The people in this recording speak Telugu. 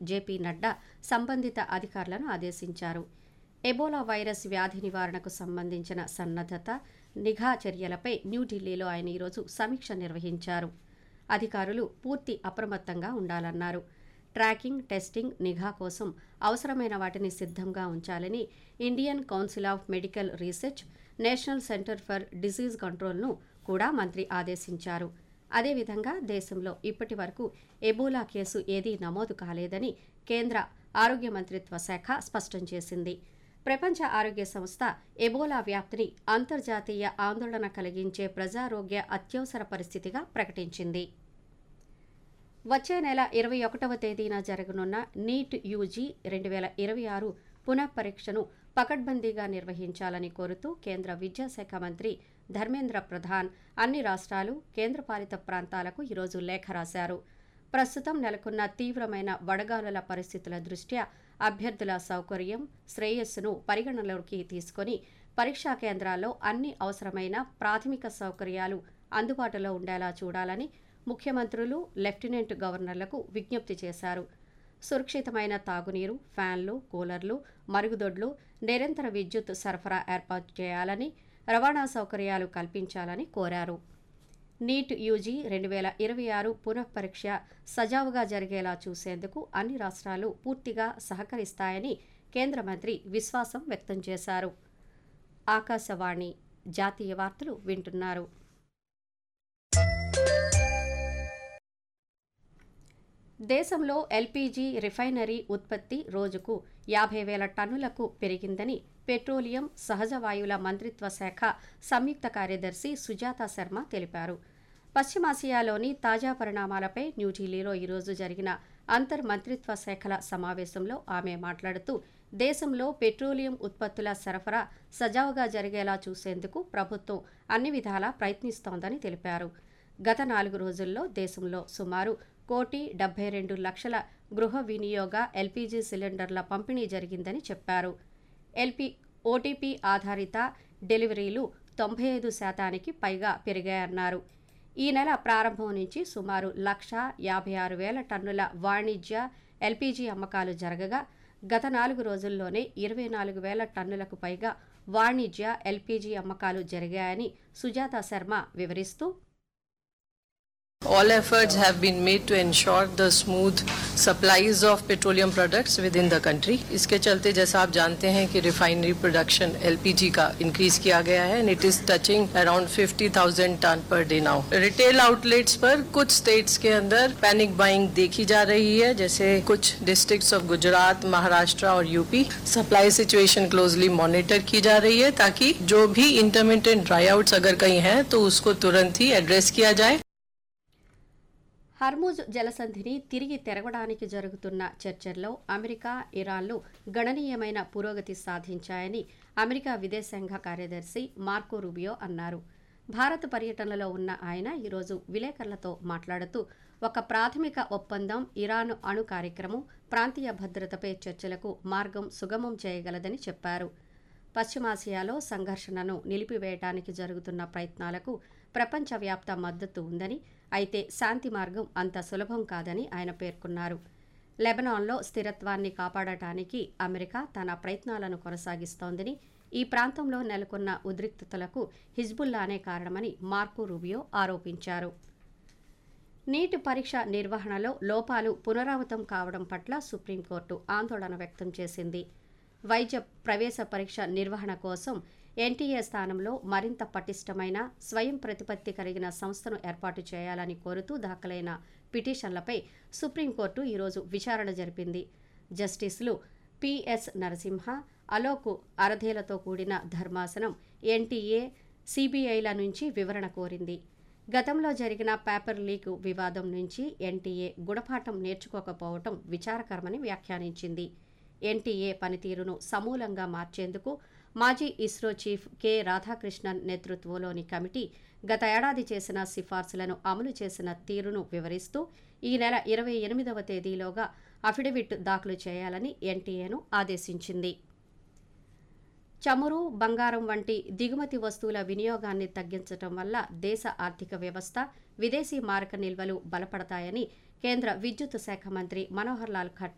జేపీ నడ్డా సంబంధిత అధికారులను ఆదేశించారు ఎబోలా వైరస్ వ్యాధి నివారణకు సంబంధించిన సన్నద్ధత నిఘా చర్యలపై న్యూఢిల్లీలో ఆయన ఈరోజు సమీక్ష నిర్వహించారు అధికారులు పూర్తి అప్రమత్తంగా ఉండాలన్నారు ట్రాకింగ్ టెస్టింగ్ నిఘా కోసం అవసరమైన వాటిని సిద్ధంగా ఉంచాలని Indian council of medical research national centre for disease కంట్రోల్ను కూడా మంత్రి ఆదేశించారు అదేవిధంగా దేశంలో ఇప్పటి వరకు ఎబోలా కేసు ఏదీ నమోదు కాలేదని కేంద్ర ఆరోగ్య మంత్రిత్వ శాఖ స్పష్టం చేసింది ప్రపంచ ఆరోగ్య సంస్థ ఎబోలా వ్యాప్తిని అంతర్జాతీయ ఆందోళన కలిగించే ప్రజారోగ్య అత్యవసర పరిస్థితిగా ప్రకటించింది వచ్చే నెల ఇరవై ఒకటవ తేదీన జరగనున్న నీట్ యూజీ రెండు వేల ఇరవై ఆరు పునఃపరీక్షను పకడ్బందీగా నిర్వహించాలని కోరుతూ కేంద్ర విద్యాశాఖ మంత్రి ధర్మేంద్ర ప్రధాన్ అన్ని రాష్ట్రాలు కేంద్రపాలిత ప్రాంతాలకు ఈరోజు లేఖ రాశారు ప్రస్తుతం నెలకొన్న తీవ్రమైన వడగాలుల పరిస్థితుల దృష్ట్యా అభ్యర్థుల సౌకర్యం శ్రేయస్సును పరిగణనలోకి తీసుకొని పరీక్షా కేంద్రాల్లో అన్ని అవసరమైన ప్రాథమిక సౌకర్యాలు అందుబాటులో ఉండేలా చూడాలని ముఖ్యమంత్రులు లెఫ్టినెంట్ గవర్నర్లకు విజ్ఞప్తి చేశారు సురక్షితమైన తాగునీరు ఫ్యాన్లు కూలర్లు మరుగుదొడ్లు నిరంతర విద్యుత్ సరఫరా ఏర్పాటు చేయాలని రవాణా సౌకర్యాలు కల్పించాలని కోరారు నీట్ యూజీ రెండు వేల ఇరవై ఆరు పునఃపరీక్ష సజావుగా జరిగేలా చూసేందుకు అన్ని రాష్ట్రాలు పూర్తిగా సహకరిస్తాయని కేంద్ర మంత్రి విశ్వాసం వ్యక్తం చేశారు ఆకాశవాణి జాతీయ వార్తలు వింటున్నారు దేశంలో ఎల్పీజీ రిఫైనరీ ఉత్పత్తి రోజుకు యాభై వేల టన్నులకు పెరిగిందని పెట్రోలియం సహజ వాయువుల మంత్రిత్వ శాఖ సంయుక్త కార్యదర్శి సుజాత శర్మ తెలిపారు పశ్చిమాసియాలోని తాజా పరిణామాలపై న్యూఢిల్లీలో ఈరోజు జరిగిన అంతర్ మంత్రిత్వ శాఖల సమావేశంలో ఆమె మాట్లాడుతూ దేశంలో పెట్రోలియం ఉత్పత్తుల సరఫరా సజావుగా జరిగేలా చూసేందుకు ప్రభుత్వం అన్ని విధాలా ప్రయత్నిస్తోందని తెలిపారు గత నాలుగు రోజుల్లో దేశంలో సుమారు కోటి డెబ్బై రెండు లక్షల గృహ వినియోగ ఎల్పీజీ సిలిండర్ల పంపిణీ జరిగిందని చెప్పారు ఎల్పీ ఓటీపీ ఆధారిత డెలివరీలు తొంభై ఐదు శాతానికి పైగా పెరిగాయన్నారు ఈ నెల ప్రారంభం నుంచి సుమారు లక్ష యాభై ఆరు వేల టన్నుల వాణిజ్య ఎల్పీజీ అమ్మకాలు జరగగా గత నాలుగు రోజుల్లోనే ఇరవై నాలుగు వేల టన్నులకు పైగా వాణిజ్య ఎల్పీజీ అమ్మకాలు జరిగాయని సుజాత శర్మ వివరిస్తూ All efforts have been made to ensure the smooth supplies of petroleum products within the country. इसके चलते जैसा आप जानते हैं कि रिफाइनरी प्रोडक्शन एलपीजी का इंक्रीज किया गया है and it is touching around 50,000 tonne per day now retail outlets पर कुछ स्टेट्स के अंदर पैनिक बाइंग देखी जा रही है जैसे कुछ डिस्ट्रिक्ट्स ऑफ गुजरात महाराष्ट्र और UP supply situation closely monitor की जा रही है ताकि जो भी इंटरमीडिएट ड्राई आउट्स अगर कहीं हैं तो उसको तुरंत ही एड्रेस किया जाए హర్ముజ్ జలసంధిని తిరిగి తెరవడానికి జరుగుతున్న చర్చల్లో అమెరికా ఇరాన్లు గణనీయమైన పురోగతి సాధించాయని అమెరికా విదేశాంగ కార్యదర్శి మార్కో రూబియో అన్నారు భారత్ పర్యటనలో ఉన్న ఆయన ఈరోజు విలేకరులతో మాట్లాడుతూ ఒక ప్రాథమిక ఒప్పందం ఇరాన్ అణు కార్యక్రమం ప్రాంతీయ భద్రతపై చర్చలకు మార్గం సుగమం చేయగలదని చెప్పారు పశ్చిమాసియాలో సంఘర్షణను నిలిపివేయడానికి జరుగుతున్న ప్రయత్నాలకు ప్రపంచవ్యాప్త మద్దతు ఉందని అయితే శాంతి మార్గం అంత సులభం కాదని ఆయన పేర్కొన్నారు లెబనాన్లో స్థిరత్వాన్ని కాపాడటానికి అమెరికా తన ప్రయత్నాలను కొనసాగిస్తోందని ఈ ప్రాంతంలో నెలకొన్న ఉద్రిక్తతలకు హిజ్బుల్లానే కారణమని మార్కో రూబియో ఆరోపించారు నీటి పరీక్ష నిర్వహణలో లోపాలు పునరావృతం కావడం పట్ల సుప్రీంకోర్టు ఆందోళన వ్యక్తం చేసింది వైద్య ప్రవేశ పరీక్ష నిర్వహణ కోసం ఎన్టీఏ స్థానంలో మరింత పటిష్టమైన స్వయం ప్రతిపత్తి కలిగిన సంస్థను ఏర్పాటు చేయాలని కోరుతూ దాఖలైన పిటిషన్లపై సుప్రీంకోర్టు ఈరోజు విచారణ జరిపింది జస్టిస్లు పిఎస్ నరసింహ అలోక్ అరధేలతో కూడిన ధర్మాసనం ఎన్టీఏ సిబిఐల నుంచి వివరణ కోరింది గతంలో జరిగిన పేపర్ లీక్ వివాదం నుంచి ఎన్టీఏ గుణపాఠం నేర్చుకోకపోవటం విచారకరమని వ్యాఖ్యానించింది ఎన్టీఏ పనితీరును సమూలంగా మార్చేందుకు మాజీ ఇస్రో చీఫ్ కె రాధాకృష్ణన్ నేతృత్వంలోని కమిటీ గత ఏడాది చేసిన సిఫార్సులను అమలు చేసిన తీరును వివరిస్తూ ఈ నెల ఇరవై ఎనిమిదవ తేదీలోగా అఫిడవిట్ దాఖలు చేయాలని ఎన్టీఏను ఆదేశించింది చమురు బంగారం వంటి దిగుమతి వస్తువుల వినియోగాన్ని తగ్గించడం వల్ల దేశ ఆర్థిక వ్యవస్థ విదేశీ మారక నిల్వలు బలపడతాయని కేంద్ర విద్యుత్ శాఖ మంత్రి మనోహర్ లాల్ ఖట్టర్